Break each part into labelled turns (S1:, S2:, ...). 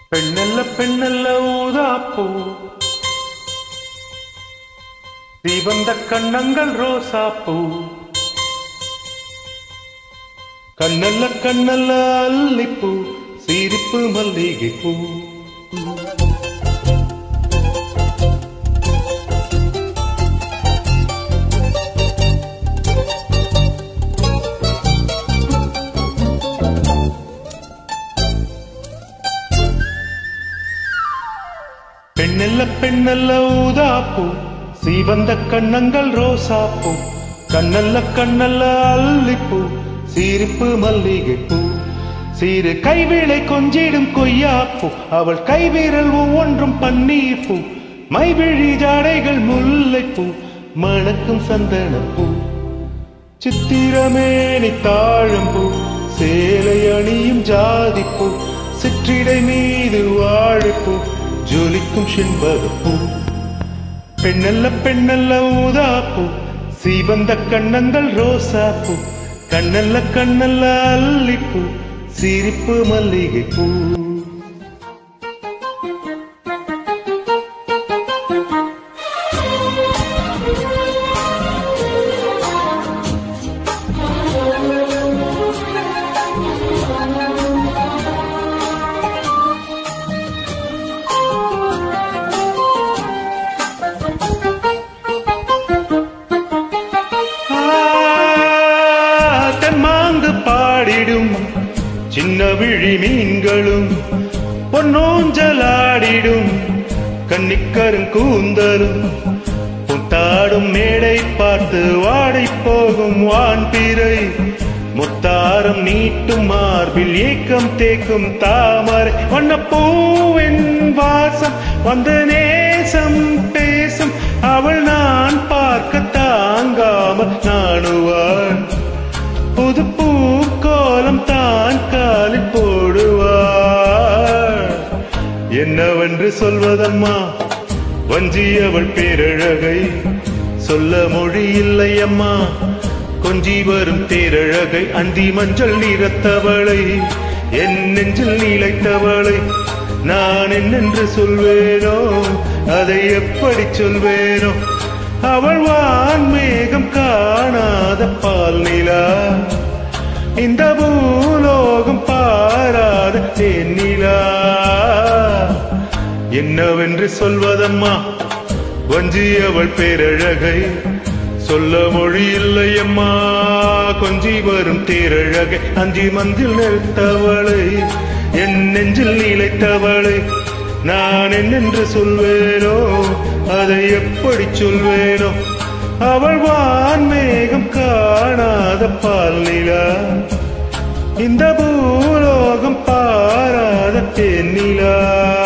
S1: பெண்ணல்ல பெண்ணல்ல ஊதாப்பூ தீவந்த கண்ணங்கள் ரோசாப்பூ கண்ணல்ல கண்ணல்ல அல்லிப்பூ சிரிப்பு மல்லிகைப்பூ பெண்ணல்ல பெண்ணல்ல ஊதாப்பூ சீவந்த கண்ணங்கள் ரோசாப்பூ கண்ணல்ல கண்ணல்ல அல்லிப்பூ சிரிப்பு மல்லிகைப்பூ சிறு கைவிளை கொஞ்சிடும் கொய்யாப்பூ அவள் கைவிரல் ஒவ்வொன்றும் பன்னீர் பூ மைவிழி ஜாடைகள் முல்லைப்பூ மணக்கும் சந்தனப்பூ சித்திரமேனி தாழம்பூ சேலை அணியும் ஜாதிப்பூ சிற்றிடை மீது வாழைப்பூ ஜொலிக்கும் செண்பகப்பூ பெண்ணல்ல பெண்ணல்ல ஊதாப்பூ சீவந்த கண்ணங்கள் ரோசாப்பூ கண்ணல்ல கண்ணல்ல அல்லிப்பூ சிரிப்பு மல்லிகைப்பூ தென்மாங்கு பாடிடும் சின்ன விழி மீன்களும் பொன்னூஞ்சலாடிடும் கன்னிக்கரும் கூந்தலும் புத்தாடும் மேடை பார்த்து வாடை போகும் வான்பிறை முத்தாரம் நீட்டும் மார்பில் ஏக்கம் தேக்கும் தாமரை வண்ணப்பூவின் வாசம் வந்த நேசம் பேசும் அவள் நான் பார்க்க தாங்காமல் நாணுவாள் புது பூக்கோலம் தான் காலில் போடுவாள் என்னவென்று சொல்வதம்மா வஞ்சியவள் பேரழகை சொல்ல மொழி இல்லை அம்மா கொஞ்சி வரும் தேரழகை அந்தி மஞ்சள் நிறத்தவளை என் நெஞ்சில் நீளைத்தவளை நான் என்னென்று சொல்வேனோ அதை எப்படி சொல்வேனோ அவள் வான்மேகம் காணாத பால் நிலா இந்த பூலோகம் பாராத தேனிலா என்னவென்று சொல்வதம்மா வஞ்சி அவள் பேரழகை சொல்ல மொழி இல்லையம்மா கொஞ்சி வரும் தேரழகை அஞ்சி மந்தில் நிறுத்தவளை என் நெஞ்சில் நிலைத்தவளை நான் என்னென்று சொல்வேனோ அதை எப்படி சொல்வேனோ அவள் வான்மேகம் காணாத பால் நிலா இந்த பூலோகம் பாராத தென்னிலா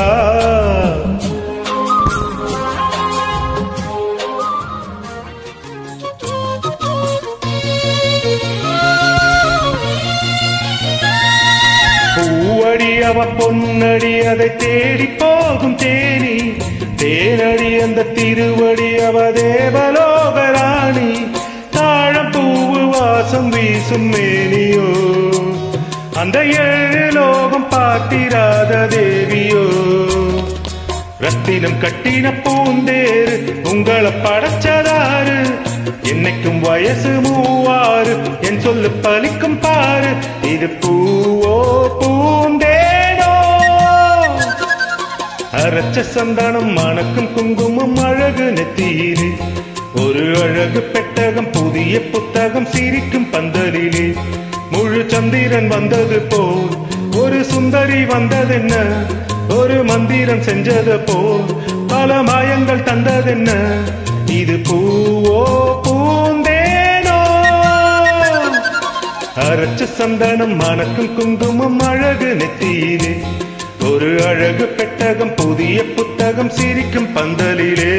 S1: பூவடி அவ பொன்னடி அதை தேடி போகும் தேனி தேனடி அந்த திருவடி அவ தேவலோகராணி தாழம் பூவு வாசம் வீசும் மேனியோ அந்த ஏழு லோகம் பார்த்திராத தேவியோ ரத்தினம் கட்டின பூந்தேரு உங்களை படைச்சதாரு என்னைக்கும் வயசு மூவாறு என் சொல்லு பலிக்கும் பாரு இது பூவோ பூந்தேனோ அரைச்ச சந்தானம் மணக்கும் குங்குமம் அழகு நெத்தியிலே ஒரு அழகு பெட்டகம் புதிய புத்தகம் சிரிக்கும் பந்தலிலே முழு சந்திரன் வந்தது போல் ஒரு சுந்தரி வந்ததென்ன ஒரு மந்திரம் செஞ்சது போல் பல மாயங்கள் தந்ததென்ன இது பூவோ பூந்தேனோ அரைச்ச சந்தனம் மணக்கும் குங்குமம் அழகு நெத்தியிலே ஒரு அழகு பெட்டகம் புதிய புத்தகம் சிரிக்கும் பந்தலிலே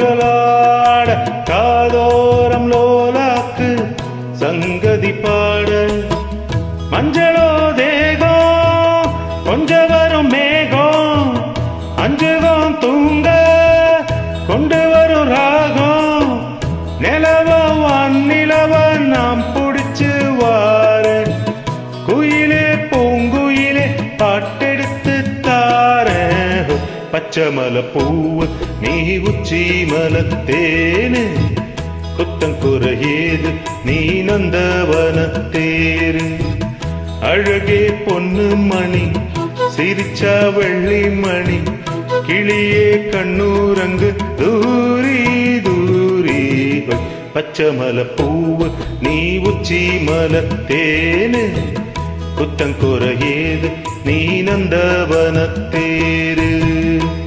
S1: ஊஞ்சலாட காதோரம் லோலாக்கு சங்கதி பாட மஞ்சளோ தேகம் கொஞ்ச வரும் மேகம் அஞ்சுகம் தூங்க கொண்டு வரும் ராகம் நிலவம் அந்நிலவ நாம் புடிச்சு வார குயிலே பூங்குயிலே பாட்டெடுத்து தார பச்சை மலை பூவு நீ உச்சி மலத்தேனு குத்தங்குறையேது நீ நந்தவனத்தேரு அழகே பொண்ணு மணி சிரிச்சா வெள்ளி மணி கிளியே கண்ணூரங்கு தூரி தூரி பச்சை மலை பூவு நீ உச்சி மலத்தேனு குத்தங்குறையேது நீ நந்தவனத்தேரு